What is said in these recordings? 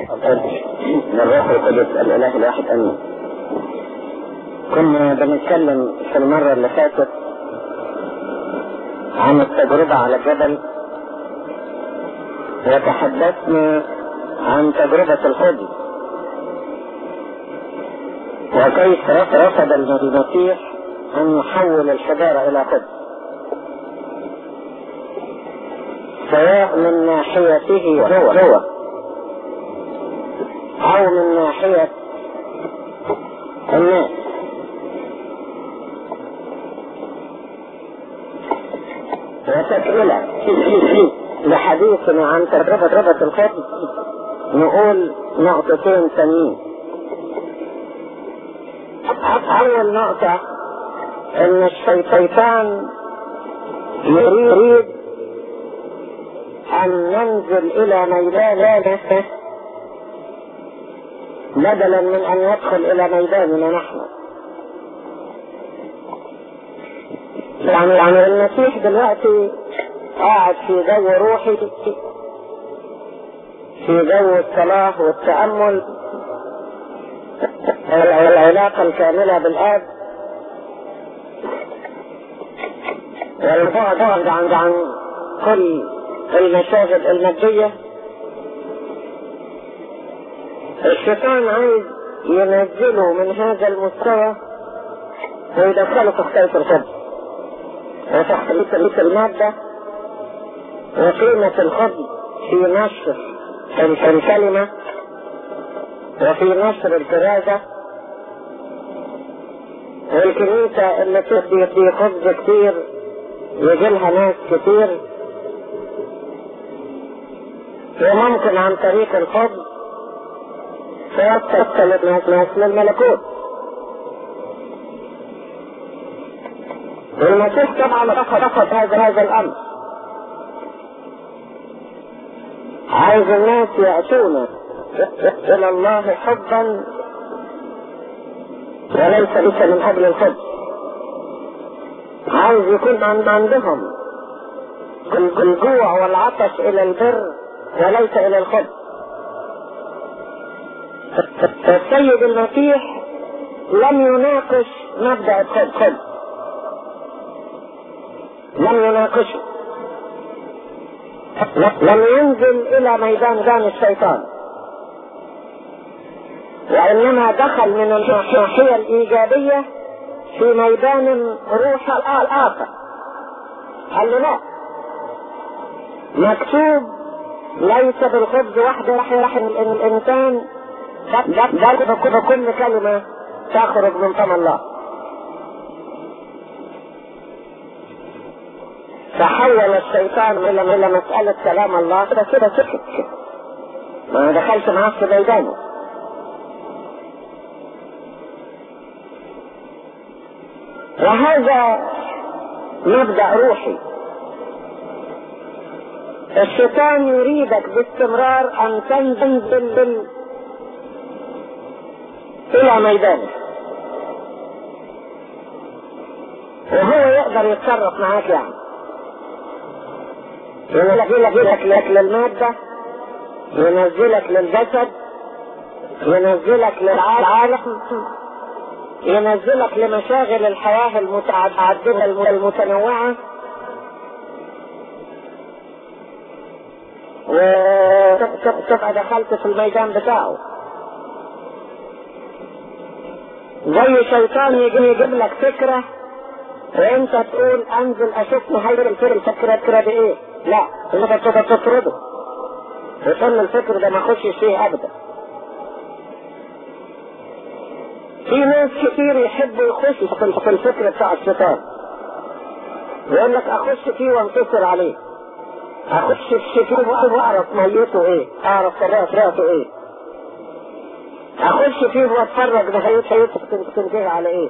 من الروح القدس الاله الواحد امين كنا بنتكلم في المرة اللي فاتت عن التجربة على الجبل وتحدثنا عن تجربة الخبز وكيف رفض المسيح أن يحول الحجارة إلى خبز سواء من ناحيته هو هو أو من ناحية الناس وتكملة لحديثنا عن تجربة ربة الخبز نقول نقطتين ثانيين أول نقطة إن الشيطان يريد أن ننزل إلى ميدان نفسه بدلا من أن يدخل إلى ميداننا نحن يعني يعني المسيح دلوقتي قاعد في جو روحي في جو الصلاة والتأمل والعلاقة الكاملة بالآب والبعد عن عن كل المشاهد المادية الشيطان عايز ينزله من هذا المستوى ويدخله في حكاية الخبز وتحت مثل المادة وقيمة الخبز في نشر الكلمة وفي نشر الكرازة والكنيسة اللي تدي في خبز كتير يجيلها ناس كتير وممكن عن طريق الخبز توصل الناس ناس للملكوت والمسيح طبعا رفض رفض هذا هذا الامر عايز الناس يأتون إلى الله حبا وليس ليس من أجل الحب عايز يكون عند عندهم الجوع والعطش إلى البر وليس إلى الحب فالسيد المسيح لم يناقش مبدأ الحب لم يناقشه لم ينزل الى ميدان دان الشيطان وانما دخل من الناحية الايجابية في ميدان روح الاخر قال له لا مكتوب ليس بالخبز وحده رحم الانسان بل بكل كلمة تخرج من فم الله فحول الشيطان الى الى مسألة كلام الله كده كده سكت ما دخلش معاه في ميدانه وهذا مبدأ روحي الشيطان يريدك باستمرار ان تنزل بال... الى ميدانه وهو يقدر يتصرف معاك يعني ينزلك لك للمادة ينزلك للجسد ينزلك للعالم ينزلك لمشاغل الحياة المتعددة المتنوعة وتبقى دخلت في الميدان بتاعه زي شيطان يجي يجيب لك فكرة وانت تقول انزل اشوف نهاية الفكرة الفكرة دي ايه لا انت تطرده وتقول الفكر ده ما اخشش فيه ابدا في ناس كتير يحبوا يخشوا في الفكر بتاع الشيطان يقول لك اخش فيه وانتصر عليه اخش في فيه واعرف ميته ايه اعرف طريقته ايه اخش فيه واتفرج نهايته تنتهي على ايه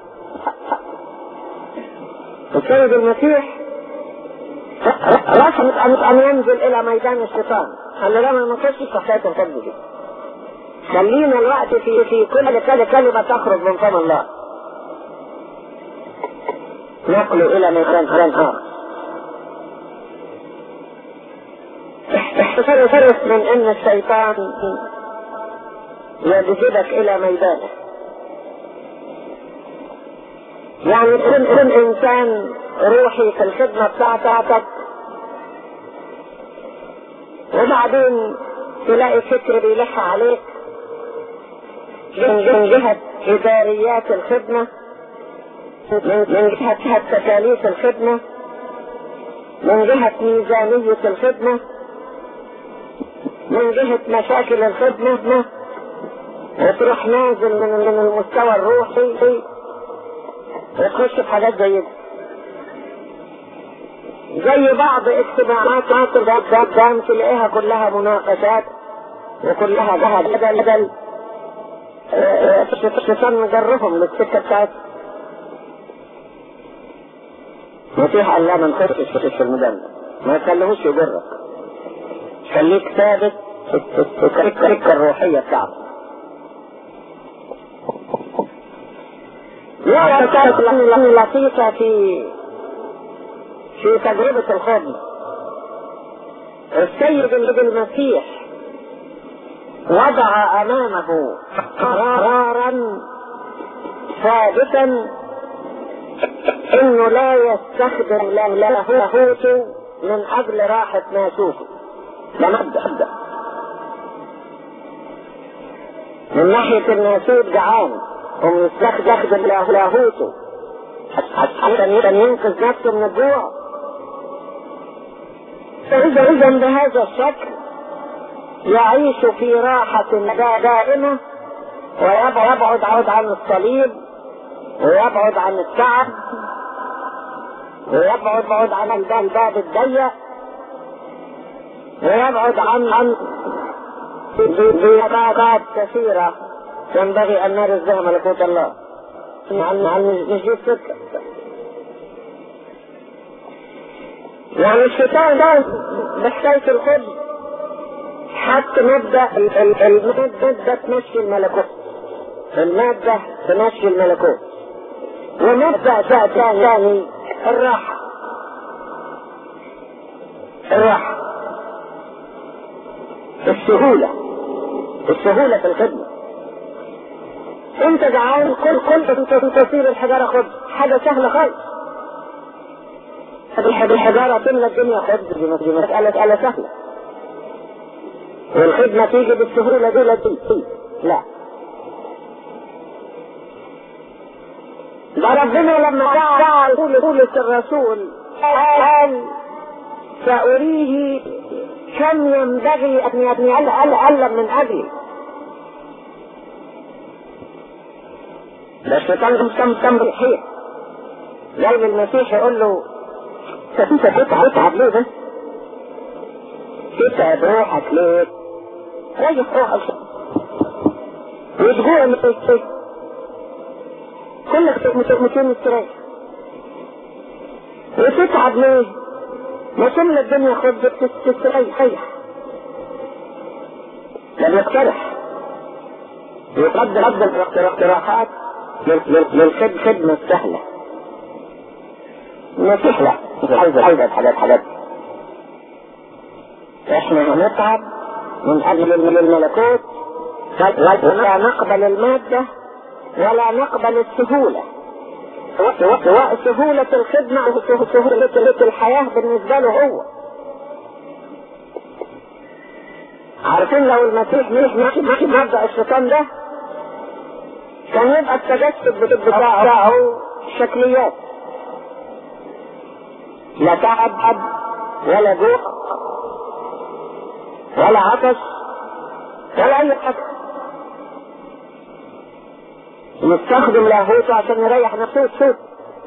السيد المسيح رفض ان ينزل الى ميدان الشيطان قال له لا ما نخشش في حكايه الحب دي خلينا الوقت في في كل كلمه تخرج من فم الله نقله الى ميدان اخر فرق من ان الشيطان يجذبك الى ميدانه يعني كن كن انسان روحي في الخدمة بتاعتك وبعدين تلاقي فكر بيلح عليك من جهة إداريات الخدمة من جهة تكاليف الخدمة من جهة ميزانية الخدمة من جهة مشاكل الخدمة وتروح نازل من المستوى الروحي وتخش في حاجات زي دي زي بعض اجتماعات مصر قدام تلاقيها كلها مناقشات وكلها جهل بدل بدل الشيطان مجرهم للسكة بتاعتهم المسيح قال لا ما نخشش في المجنة ما تخليهوش يجرك خليك ثابت في السكة الروحية بتاعتك لا كانت لطيفة في في تجربة الخدمة السيد المسيح وضع امامه قرارا ثابتا انه لا يستخدم لاهوته من اجل راحة ناسوته لمبدأ ابدأ من ناحية الناسوت جعان ومستخدم لاهوته عشان ينقذ نفسه من الجوع فإذا إذا بهذا الشكل يعيش في راحة دائمة ويبعد عن الصليب ويبعد عن التعب ويبعد عن الباب الضيق ويبعد عن عن بيضاقات كثيرة ينبغي أن نرث بها ملكوت الله عن عن مش دي السكة يعني الشيطان ده بحكاية الخبز حتى مبدأ المادة تمشي الملكوت المادة تمشي الملكوت ومبدأ ثاني الراحة الراحة السهولة السهولة في الخدمة انت جعان كل كل تصير الحجارة خبز حاجة سهلة خالص الحجارة تملى الدنيا خبز دي مسألة مسألة سهلة والخدمة تيجي بالسهولة دي دي لا ده ربنا لما دعا بولس الرسول قال سأريه كم ينبغي أن يتعلم من أجلي ده الشيطان كم كم بالحيط زي المسيح يقول له انت تتعب تتعب ليه ده؟ تتعب روحك ليه؟ ريح روحك وتجوع من الشيء كلك متين مستريح وتتعب ليه؟ ما تملى الدنيا خد تستريح ريح لم يقترح يقدر قدم اقتراحات للخدمة السهلة المسيح لا عايز عايز حاجات حاجات احنا هنتعب من اجل الملكوت ولا نقبل المادة ولا نقبل السهولة سواء سهولة الخدمة او سهولة الحياة بالنسبة له هو عارفين لو المسيح مش ماشي مبدأ الشيطان ده كان يبقى التجسد بتاعه شكليات لا تعب ولا جوع ولا عطش ولا اي حاجه نستخدم لاهوته عشان نريح نفسه الصوت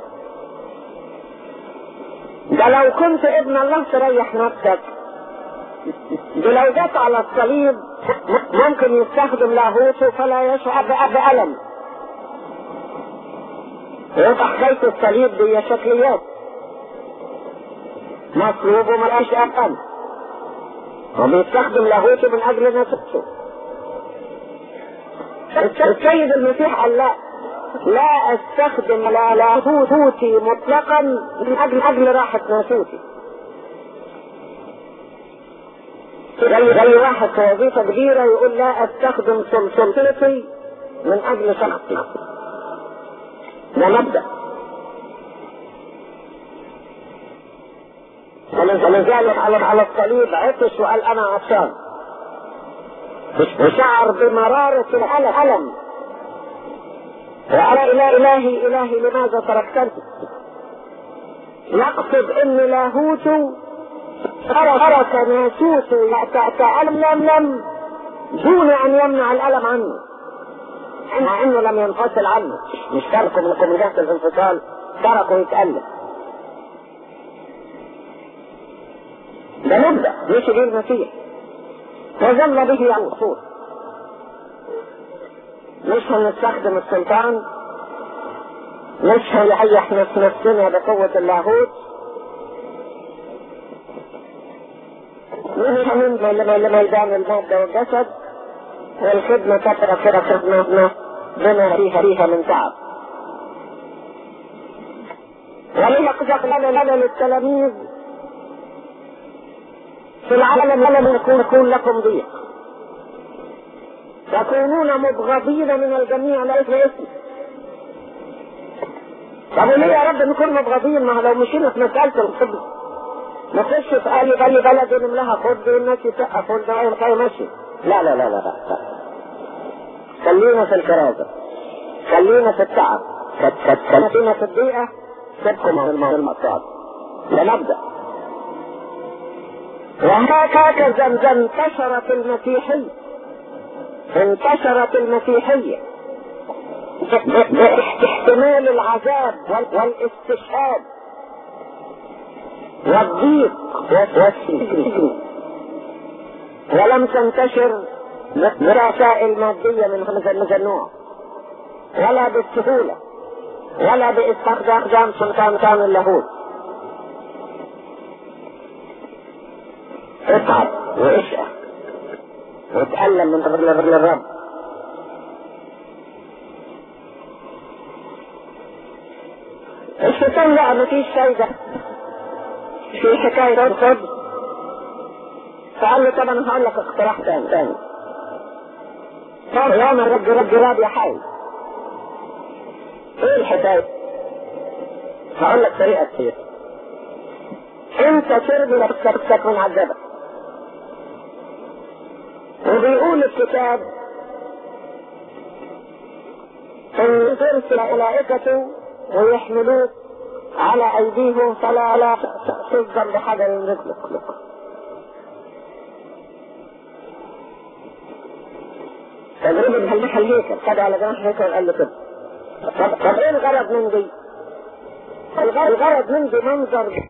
ده لو كنت ابن الله تريح نفسك ده لو جت على الصليب ممكن يستخدم لاهوته فلا يشعر بألم يبقى حكاية الصليب دي شكليات مطلوب وملقاش أقل وبيستخدم لاهوته من أجل نفسه السيد المسيح قال لا لا استخدم لا لاهوتي مطلقا من اجل اجل راحة ناسوتي زي زي واحد في وظيفة كبيرة يقول لا استخدم سلطتي من اجل شخصي ده مبدأ ولذلك على على الصليب عطش وقال انا عطشان وشعر بمرارة الألم وقال إلى إلهي إلهي لماذا تركتني يقصد ان لاهوت ترك ناسوت يتألم دون ان يمنع الالم عنه مع انه لم ينفصل عنه مش تركه من كوميدات الانفصال تركه يتألم ده مبدأ مش غير المسيح وظل به العصور مش هنستخدم السلطان مش هيريح نفسنا بقوة اللاهوت مش هننزل ميدان المادة والجسد والخدمة كثرة كده خدمتنا بما فيها فيها من تعب ولنقزق لنا لنا للتلاميذ في العالم لم يكون يكون لكم ضيق تكونون مبغضين من الجميع ليس اسم طب ليه يا رب نكون مبغضين ما لو مشينا في مسألة الخبز نخش في أي بلد بلد نملاها خبز والناس يسقفوا ده كي ماشي لا لا لا لا لا خلينا في الكرازة خلينا في التعب خلينا في الضيقة سيبكم من المقصاد ده مبدأ وهكذا انتشرت المسيحية انتشرت المسيحية باحتمال العذاب والاستشهاد والضيق والسجن ولم تنتشر برسائل مادية من هذا النوع ولا بالسهولة ولا باستخدام سلطان كان اللاهوت اتعب واشقى وتألم من قبل الرب الشيطان لا مفيش فايدة في حكاية الخبز فقال له طب انا هقول لك اقتراح تاني تاني صار يوم الرب رب راب يا حي ايه الحكاية؟ هقول لك طريقة كتير انت ترمي نفسك من عذابك وبيقول الكتاب ان ترسل ملائكته ويحملوك على ايديهم فلا لا تصدم بحجر رجلك تجربة بهلمح الهيكل خد على جناح الهيكل قال له كده طب طب ايه الغرض من دي؟ الغرض من دي منظر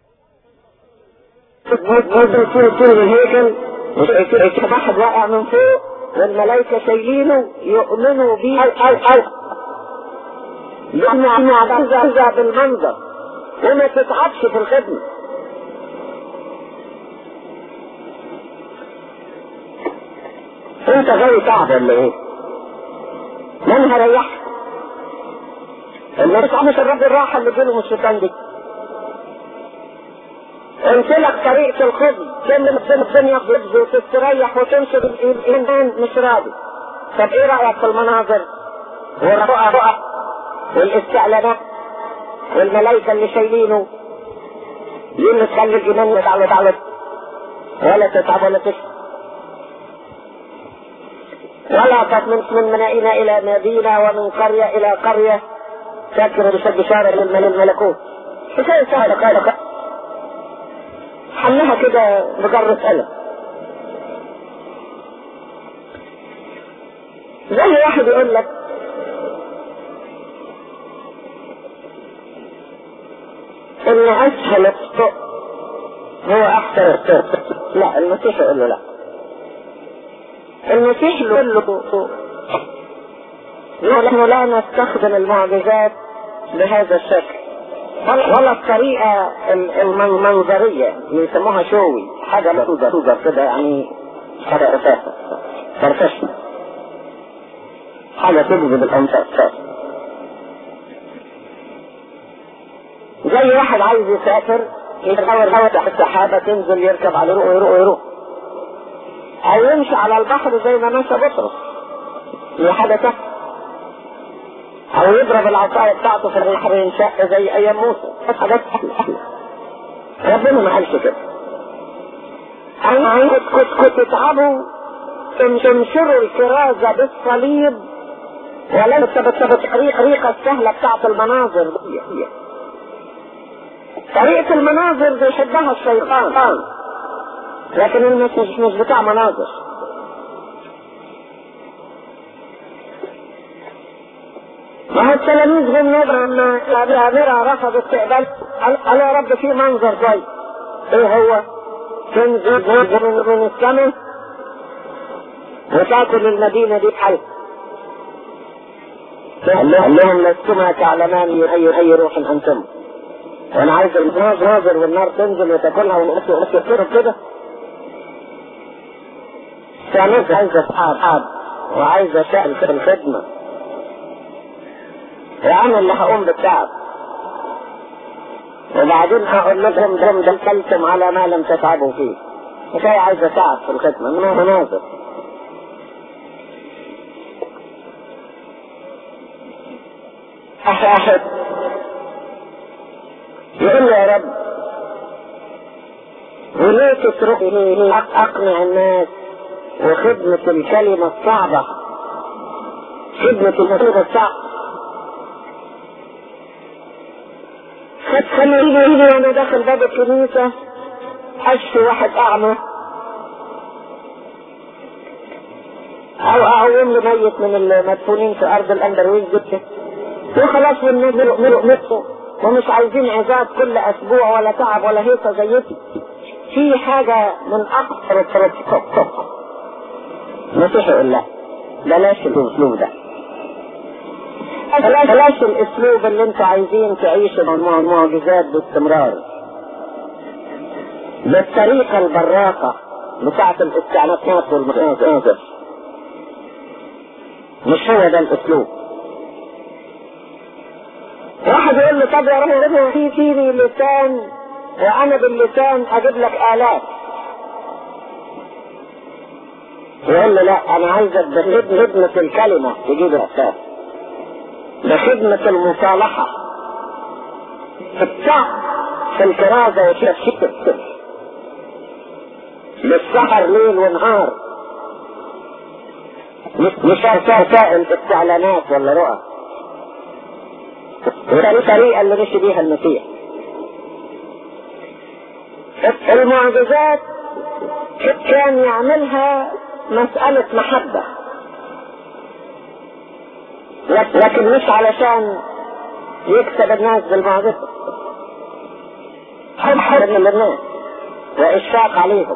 منظر طول طول الهيكل واحد واقع من فوق والملائكة شايلينه يؤمنوا بيه أو أو أو يمنع بعضها بالمنظر وما تتعبش في الخدمة انت غاوي تعب ولا ايه؟ من هريحك؟ الناس مش الرب الراحة اللي جيله الشيطان دي امثلك طريقة الخبز كلمة الدنيا خبز وتستريح وتمشي الإيمان مش راضي طب ايه رأيك في المناظر والرؤى رؤى والاستعلانات والملائكة اللي شايلينه دي اللي تخلي الإيمان يتعود على ولا تتعب ولا تشفى ولا تطمن من منائنا إلى مدينة ومن قرية إلى قرية تذكر بشارة للملكوت حكاية سهلة قال حلها كده بجرة قلم زي واحد يقول لك ان اسهل الطق هو احسن الطق لا المسيح يقول له لا المسيح يقول له نحن لا نستخدم المعجزات بهذا الشكل ولا الطريقة المنظرية يسموها شوي حاجة توجر توجر كده يعني حاجة أساسا فرفشنا حاجة تجذب الأنفاس زي واحد عايز يسافر يدور هوا تحت السحابة تنزل يركب على روح ويروح ويروح او يمشي على البحر زي ما مشى بطرس دي حاجة تحت او يضرب العصاية بتاعته في البحر ينشق زي ايام موسى حاجات سهلة ربنا ما قالش كده انا كنت كنت تتعبوا تنشروا الكرازة بالصليب وليس بالطريقة السهلة بتاعت المناظر طريقة المناظر بيحبها الشيطان لكن المسيح مش بتاع مناظر ما هو التلاميذ بالنظر لما العابرة رفض استقبال قال يا رب في منظر زي ايه هو؟ تنزل من السماء وتاكل المدينة دي بحلق قال لهم لستما تعلمان اي اي روح انتم وانا عايز الناظر والنار تنزل وتاكلها ونقص ونقص كده كانت عايزة أصحاب وعايزة شأن في الخدمة وأنا اللي هقوم بالتعب وبعدين هقول لكم دم دخلتم على ما لم تتعبوا فيه حكاية عايزة تعب في الخدمة من مناظر أحد يقول لي يا رب وليه تتركني أقنع الناس وخدمة الكلمة الصعبة خدمة الكلمة الصعبة خليني يجي وانا داخل باب الكنيسة اشفي واحد اعمى او اعوم له ميت من المدفونين في ارض الاندرويز جدا وخلاص والناس يؤمنوا نفسه ومش عايزين عذاب كل اسبوع ولا تعب ولا هيصة زيتي في حاجة من اكثر الطرق المسيح يقول لا بلاش الاسلوب ده بلاش الاسلوب اللي انتوا عايزين تعيشوا المعجزات باستمرار بالطريقة البراقة بتاعة الاستعلانات والمناظر مش هو ده الاسلوب واحد يقول لي طب يا رب في فيني لسان وانا باللسان اجيب لك الاف يقول له لا انا عايزك بخدمة الكلمة تجيب الاساس بخدمة المصالحة في التعب في الكرازة وتشفيت السر للسهر ليل ونهار مش مش وسائل استعلانات ولا رؤى وده الطريقة اللي مشي بيها المسيح المعجزات كان يعملها مسألة محبة لكن مش علشان يكسب الناس بالمعجزة حب حب من الناس وإشفاق عليهم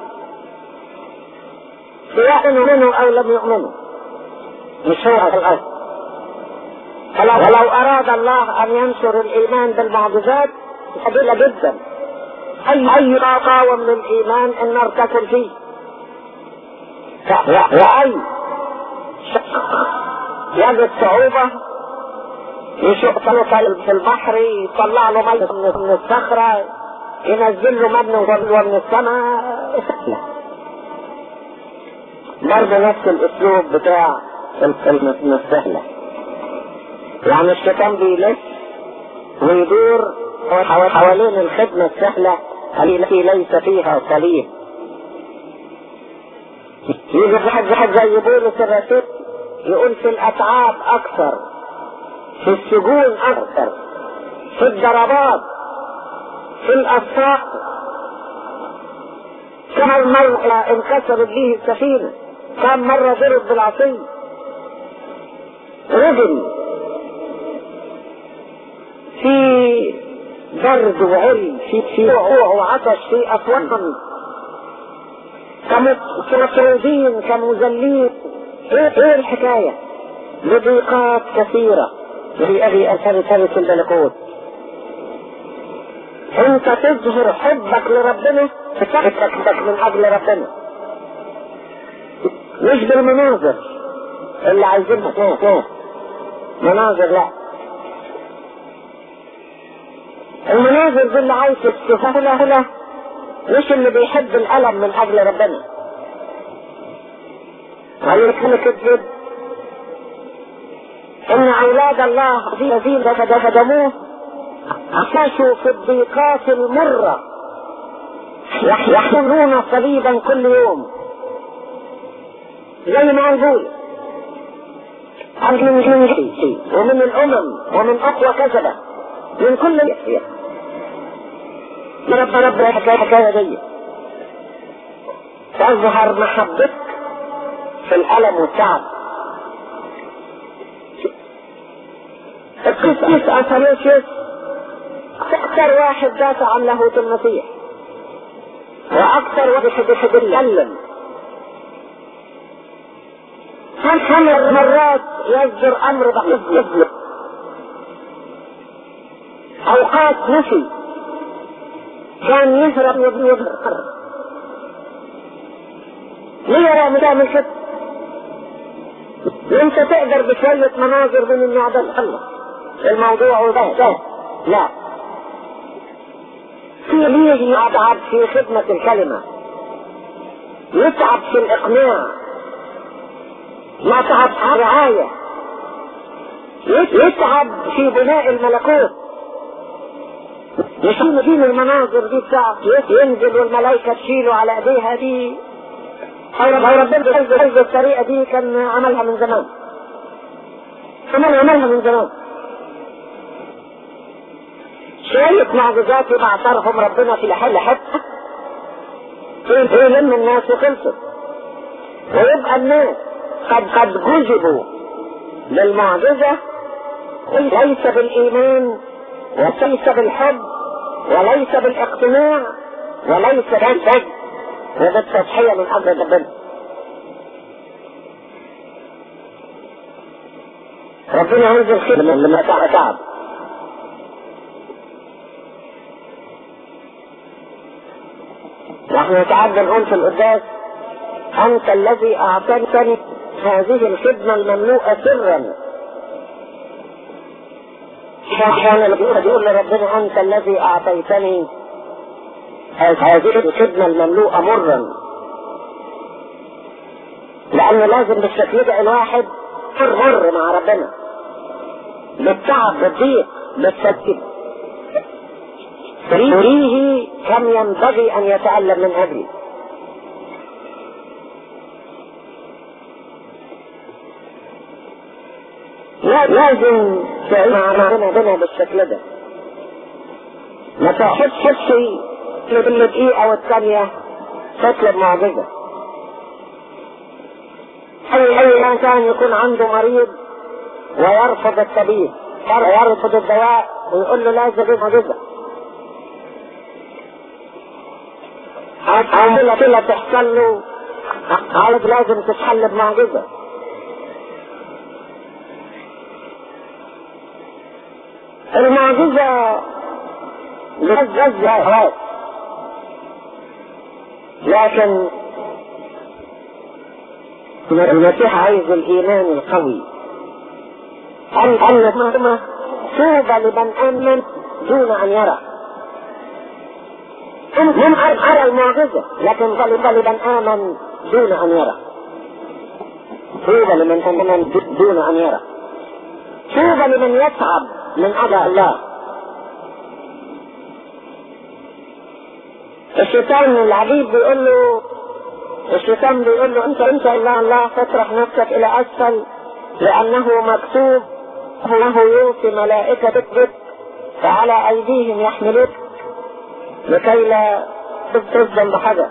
سواء يؤمنوا أو لم يؤمنوا مش هو الأصل فلو ولو أراد الله أن ينشر الإيمان بالمعجزات قبيلة جدا أي أي قاوم للإيمان النار تاكل فيه وأي يجد صعوبة يشق في البحر يطلع له مية من الصخرة ينزل له مبنى من السماء سهلة برضه نفس الاسلوب بتاع الكلمة السهلة يعني الشيطان بيلف ويدور حوالين الخدمة السهلة التي ليس فيها صليب يجي واحد واحد زي بولس الرسول يقول في الاتعاب اكثر في السجون اكثر في الضربات في الاسفاق كم مرة انكسرت به السفينة كم مرة ضرب بالعصي رجل في برد وعري في في جوع وعطش في افواه كمطرودين كمذلين ايه ايه الحكاية لضيقات كثيرة في ابي اثر ثالث الملكوت انت تظهر حبك لربنا تثبتك من اجل ربنا مش بالمناظر اللي عايزينها مناظر لا المناظر دي اللي عايز تستهله مش اللي بيحب الألم من أجل ربنا ولكن كذب ان اولاد الله الذين خدموه عاشوا في الضيقات المرة يحملون صليبا كل يوم زي ما نقول من من ومن الامم ومن اقوى كذبة من كل الاشياء رب رب الحكاية دي تظهر محبتك في الألم والتعب القسيس أثنيسيوس أكثر واحد دافع عن لاهوت المسيح وأكثر واحد يحب يتكلم خمس مرات يصدر أمر بحفظ أوقات نفي كان يهرب ويظهر ليه يا تعمل كده؟ انت تقدر بشوية مناظر من النوع ده الله الموضوع ده ده لا في ليه يتعب في خدمة الكلمة يتعب في الإقناع يتعب في الرعاية يتعب في بناء الملكوت يشيل دين المناظر دي بتاعت ينزل والملائكة تشيله على ايديها دي هو ربنا عايز الطريقة دي كان عملها من زمان كمان عملها من زمان شوية معجزات يبقى اعترفهم ربنا في الحل حتى يلم الناس وخلصوا ويبقى الناس قد قد جذبوا للمعجزة ليس بالإيمان وليس بالحب وليس بالاقتناع وليس بالفجر وبالتضحية من أجل ربنا ربنا ينزل خير لما تعب تعب نحن نتعدى نقول في القداس أنت الذي أعطيتني هذه الخدمة المملوءة سرا أحيانا بيقول لربنا أنت الذي أعطيتني هذه الخدمة المملوءة مرا لأنه لازم بالشكل ده الواحد مر مع ربنا بالتعب بالضيق بالتسكت تريه كم ينبغي أن يتألم من أجلي لازم تعيش مع ربنا بالشكل ده ما تحسش كل دقيقة والثانية تطلب معجزة أي أي إنسان يكون عنده مريض ويرفض الطبيب ويرفض الدواء ويقول له لازم معجزة أو كده تحصل له عالج لازم تتحل بمعجزة المعجزة لغزة لكن المسيح عايز الايمان القوي ان ان توبى لمن امن دون ان يرى من ارى المعجزه لكن طلب لمن امن دون ان يرى توبى لمن امن دون ان يرى توبى لمن يتعب من اذى الله الشيطان العبيد بيقول له الشيطان بيقول له انت انت الا الله فاطرح نفسك الى اسفل لانه مكتوب انه يوصي ملائكة بك فعلى ايديهم يحملوك لكي لا تصدم بحاجة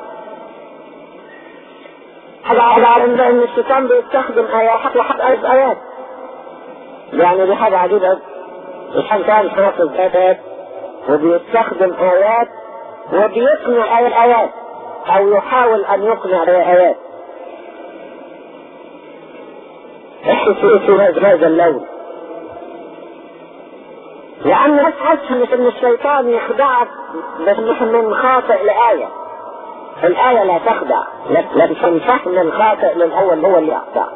حاجة على ان الشيطان بيستخدم ايات وحق ايات يعني دي حاجة عجيبة الشيطان حافظ ايات وبيستخدم ايات وبيقنع الآيات أو يحاول أن يقنع بالآيات احسوا في هذا اللون لأن أسهل أن الشيطان يخدعك من خاطئ لآية الآية لا تخدع لكن فهم الخاطئ للأول هو اللي يخدع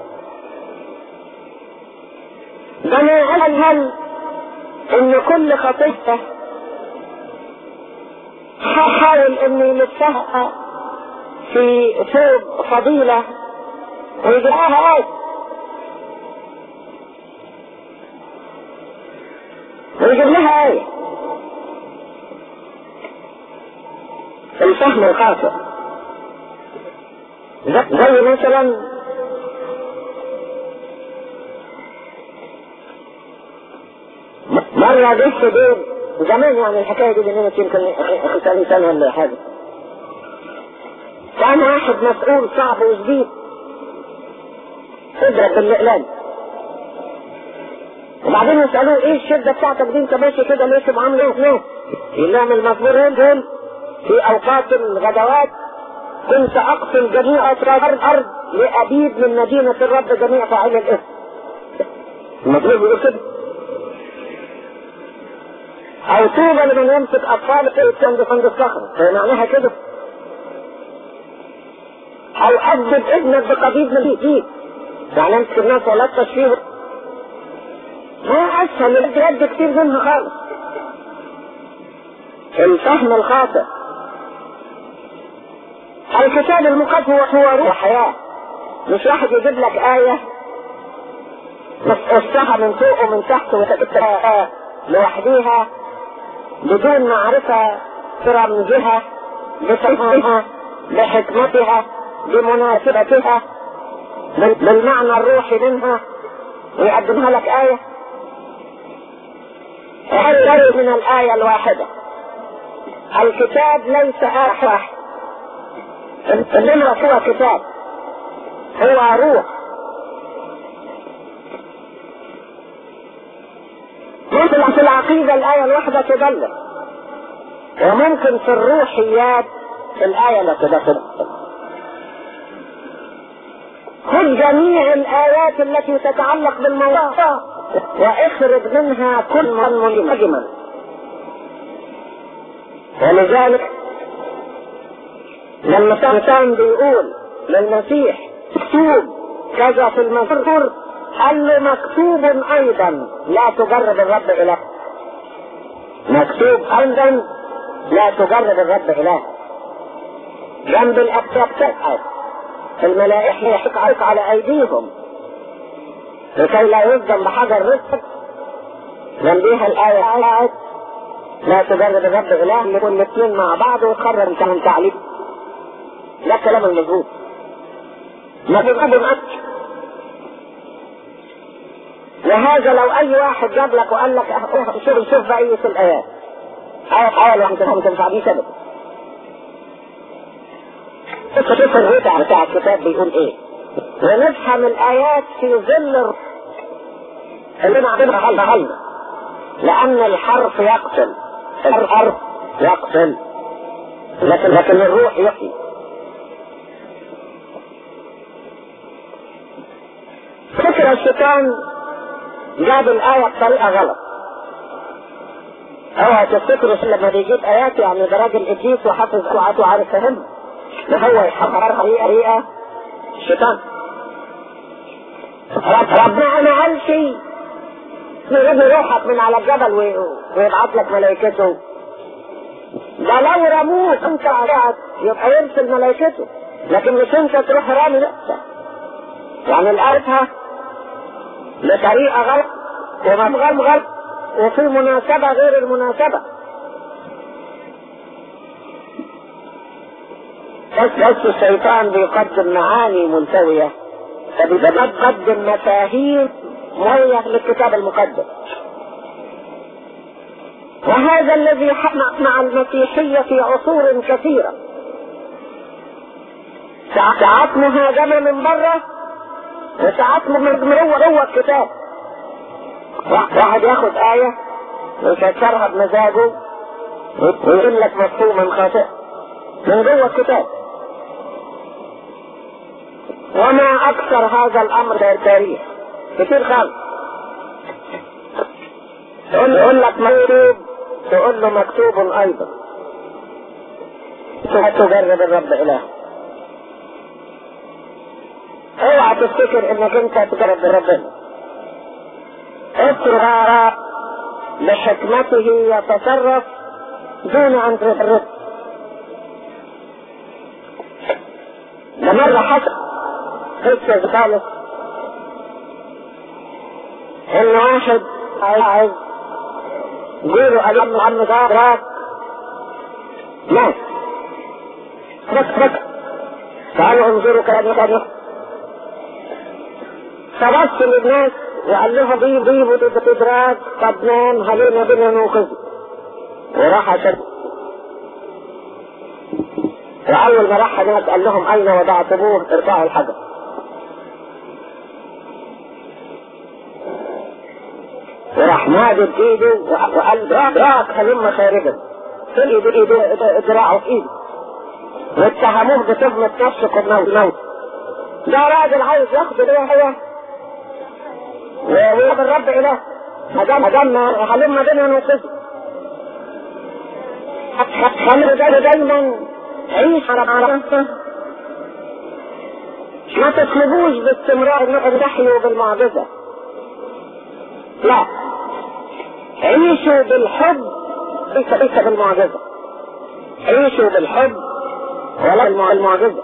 ده ما هل ان كل خطيئة حاول انه يلفها في ثوب فضيلة ويجي لها آية ويجيب لها آية الفهم الخاطئ زي مثلا مرة جبت دور زمان يعني الحكاية دي بيننا يمكن خمسين سنة ولا حاجة كان واحد مسؤول صعب وجديد اضرب بالاقلام وبعدين يسألوه ايه الشدة بتاعتك دي انت ماشي كده ليش بعمل ايه ليه؟ يقول لهم المصبورين دول في اوقات الغدوات كنت اقتل جميع اطراف الارض لابيد من مدينة الرب جميع فاعل الاسم المطلوب يقول كده او طوبى لمن يمسك اطفال في عند فند الصخر معناها كده او ادب ابنك بقضيب من فيه يعني امسك الناس ولا تشفيه ما اسهل يرد كتير منها خالص الفهم الخاطئ الكتاب المقدس هو هو روح حياة مش واحد يجيب لك آية تقصها من فوق ومن تحت وتكتبها لوحديها بدون معرفة ترى من جهة بفهمها بحكمتها بمناسبتها بالمعنى الروحي منها ويقدمها لك آية هل من الآية الواحدة الكتاب ليس آية واحد إنما هو كتاب هو روح ممكن في العقيدة الآية الواحدة تدلل وممكن في الروحيات الآية لا تدلل خذ جميع الآيات التي تتعلق بالموضوع واخرج منها كل من مجمل ولذلك لما كان بيقول للمسيح مكتوب كذا في المذكور قال له مكتوب ايضا لا تجرب الرب اله مكتوب ايضا لا تجرب الرب اله جنب الابواب تبحث الملائكة يحق على ايديهم لكي لا يصدم بحجر رزق جنبيها الآية قالت لا تجرب الرب إله يكون الاثنين مع بعض وتقرر انت من تعليم لا كلام المظبوط ما تبقى مؤكد وهذا لو اي واحد جاب لك وقال لك شوف شوف بقية الايات آية آية لوحدها ما تنفع دي سبب شوف الرتع بتاع الكتاب بيقول ايه ونفهم الايات في ظل اللي نعملها غلط غلط لان الحرف يقتل الحرف يقتل لكن لكن الروح يحيي فكر الشيطان جاب الآية بطريقة غلط اوعى تفتكروا لما بيجيب آيات يعني ده راجل إبليس وحافظ قرعته وعارف فهم هو يحررها طريقة الشيطان ربنا ما قالش يجيب روحك من على الجبل ويبعت لك ملائكته ده لو رموك انت قاعد يبقى يرسل ملائكته لكن مش انت تروح رامي نفسك يعني لقيتها بطريقة غلط ومفهوم غلط وفي مناسبة غير المناسبة بس بس الشيطان بيقدم معاني ملتوية فبيقدم مفاهيم مويه للكتاب المقدس وهذا الذي حقق مع المسيحية في عصور كثيرة ساعات مهاجمة من بره وساعات من جوه جوه الكتاب واحد ياخد آية ويفسرها بمزاجه ويقول لك مفهوما خاطئ من جوه الكتاب وما أكثر هذا الأمر في التاريخ كتير خالص تقول يقول لك مكتوب تقول له مكتوب ايضا تجرب الرب اله اوعى تفتكر انك انت تجرب ربنا اترك بحكمته يتصرف دون ان تفرط ده مرة حصل قصة خالص ان واحد عايز جيله قال له عم راك مات رك رك تعالوا انظروا كلام كلام فبص للناس وقال لهم ضيب ضيب تدراك طب نام هلينا بنا نوقظ وراح عشان وأول ما راح هناك قال لهم أين وضعتموه ارفعوا الحجر وراح مادد ايده وقال راك راك هلم خارجا في ايده ايده ذراعه في ايده واتهموه بتهمة نفسه الموت موت ده راجل عايز ياخد ايه هو ويقول الرب اله ما دام ما دام هلم بينا نوقظه خلوا دايما عيش على نفسه ما تطلبوش باستمرار انكم تحيوا بالمعجزة لا عيشوا بالحب ليس ليس بالمعجزة عيشوا بالحب ولا المعجزة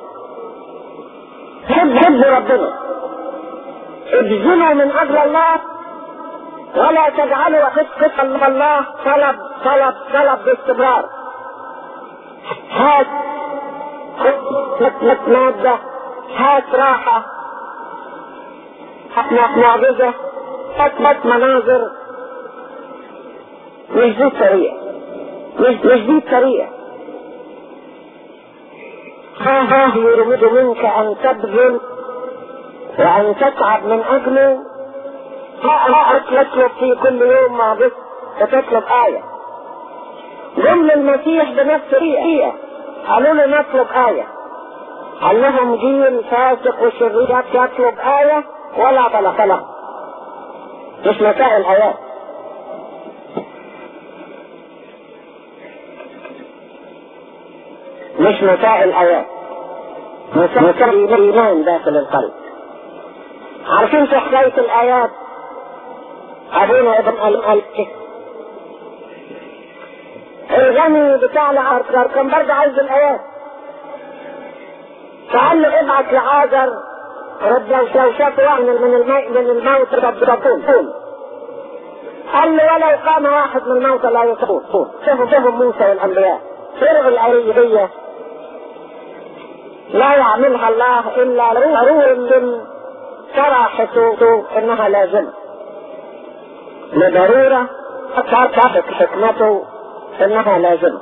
حب حب ربنا ابذلوا من اجل الله ولا تجعلوا قصة الله طلب طلب طلب باستمرار هات هات مادة هات راحة هات معجزة هات هات مناظر مش دي الطريقة مش مش دي الطريقة ها ها يريد منك ان تبذل وان تتعب من اجله ها ها تطلب في كل يوم معجزة وتطلب آية جم المسيح بنفس الطريقة قالوا له نطلب آية قال لهم جيل فاسق وشرير يطلب آية ولا طلب له مش مسائل آيات مش مسائل آيات مسائل الإيمان داخل القلب عارفين في حكاية الآيات أبونا ابن الألف الغني بتاع العركر كان برضه عايز الايات فقال له ابعت لعازر رد لو لو شاف واحد من الماء من الموت تقول قال له ولو قام واحد من الموت لا يقول شوفوا شوفوا موسى والانبياء فرغ العريبية لا يعملها الله الا ضرورة ترى حسوته انها لازمة لضرورة تعرف حكمته انها لازمة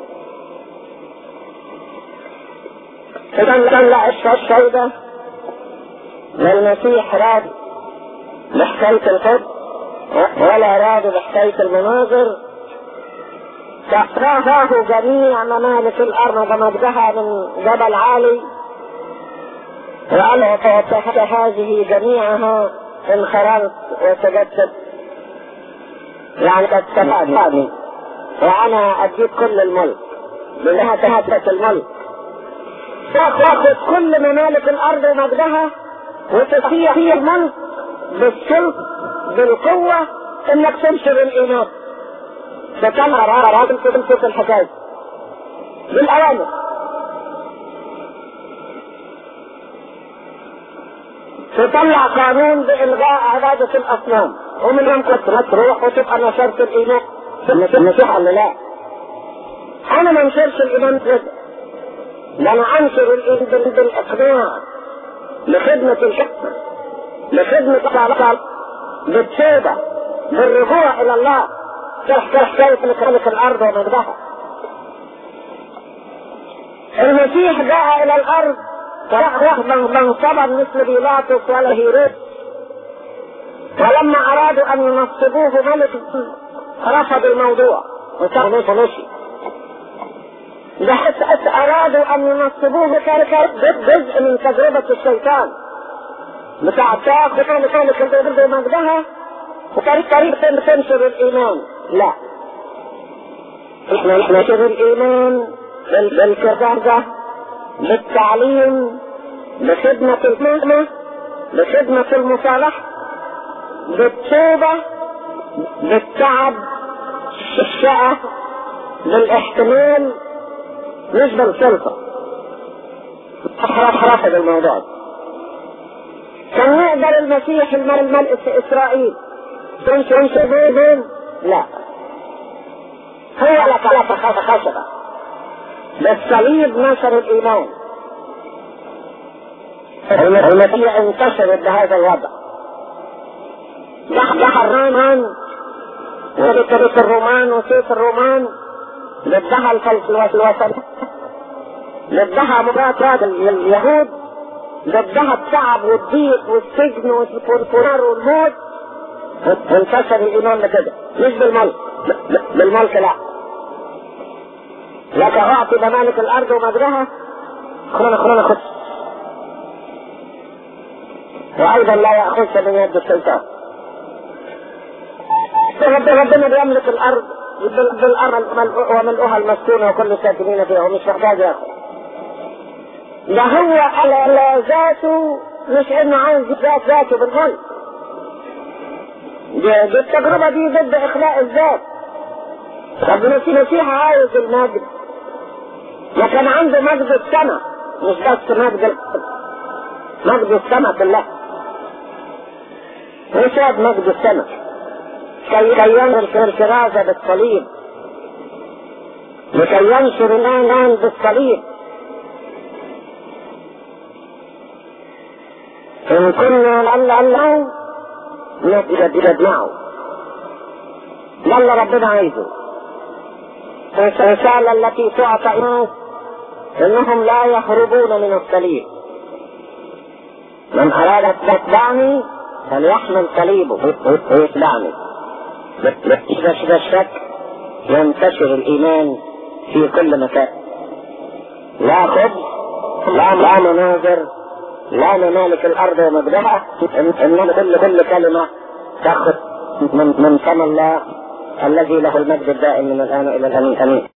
إذا طلع الشيبة للمسيح راد بحكاية الحب ولا راد بحكاية المناظر تحراه جميع ممالك الأرض مجدها من جبل عالي وقال تحت هذه جميعها انخرطت وتجدد يعني قد تفادني وانا اديك كل الملك لانها تهدت الملك تاخذ كل ممالك الارض ومجدها وتطيع هي الملك بالسلط بالقوة انك تنشر الايمان تطلع راجل تمسك الحكاية بالاوامر تطلع قانون بالغاء عبادة الاصنام ومن يوم كنت تروح وتبقى نشرت الايمان المسيح قال لا انا ما انشرش الايمان كده ده انا انشر الايمان بالاقناع لخدمة الحكمة لخدمة العلاقة بالتوبة بالرجوع الى الله تحت حكاية خلق الارض ومجدها المسيح جاء الى الارض رغم من صبر مثل بيلاطس ولا هيرود ولما ارادوا ان ينصبوه ملك رفض الموضوع وتغنيش مشي بحيث ارادوا ان ينصبوه كان جزء من تجربة الشيطان بتاع التاخ وكان كان كان مجدها وكان طريق تنشر الايمان لا احنا نشر الايمان بالكردة بالتعليم بخدمة المهنة بخدمة المصالحة بالتوبة بالتعب بالشقة بالاحتمال مش بالسلطة رافض الموضوع كان يقدر المسيح الملك اسرائيل تمشي يمشي بيهم لا هو لك لك خشبة بالصليب نشر الإيمان المسيح انتشرت بهذا الوضع دح الرومان وذكرت الرومان وسيف الرومان ضدها الوثن ضدها مباراة اليهود ضدها التعب والضيق والسجن والفرار والموت وانتشر الايمان لكده مش بالملك بالملك لا لك اعطي ممالك الارض ومجرها خلونا خلونا خد وايضا لا ياخذ من يد السلطان ربنا بيملك الارض بالارض وملؤها المسكونه وكل الساكنين فيها ومش محتاج ياخذ ده هو على ذاته مش انه عايز ذات ذاته بالملك دي, دي التجربه دي ضد اخلاء الذات طب المسيح عايز المجد لكن عنده مجد السماء مش بس مجد مجد السماء كلها وشاد مجد السماء كي ينشر الكرازة بالصليب لكي ينشر الآن بالصليب إن كنا لعل الله نجمعه ده اللي ربنا عايزه الرسالة التي تعطى الناس انهم لا يهربون من الصليب من اراد ان يتبعني فليحمل صليبه ويتبعني بس الشك ينتشر الايمان في كل مكان لا خبز لا لا مناظر لا ممالك الارض ومجدها انما كل كل كلمه تاخذ من من فم الله الذي له المجد الدائم من الان الى الامين امين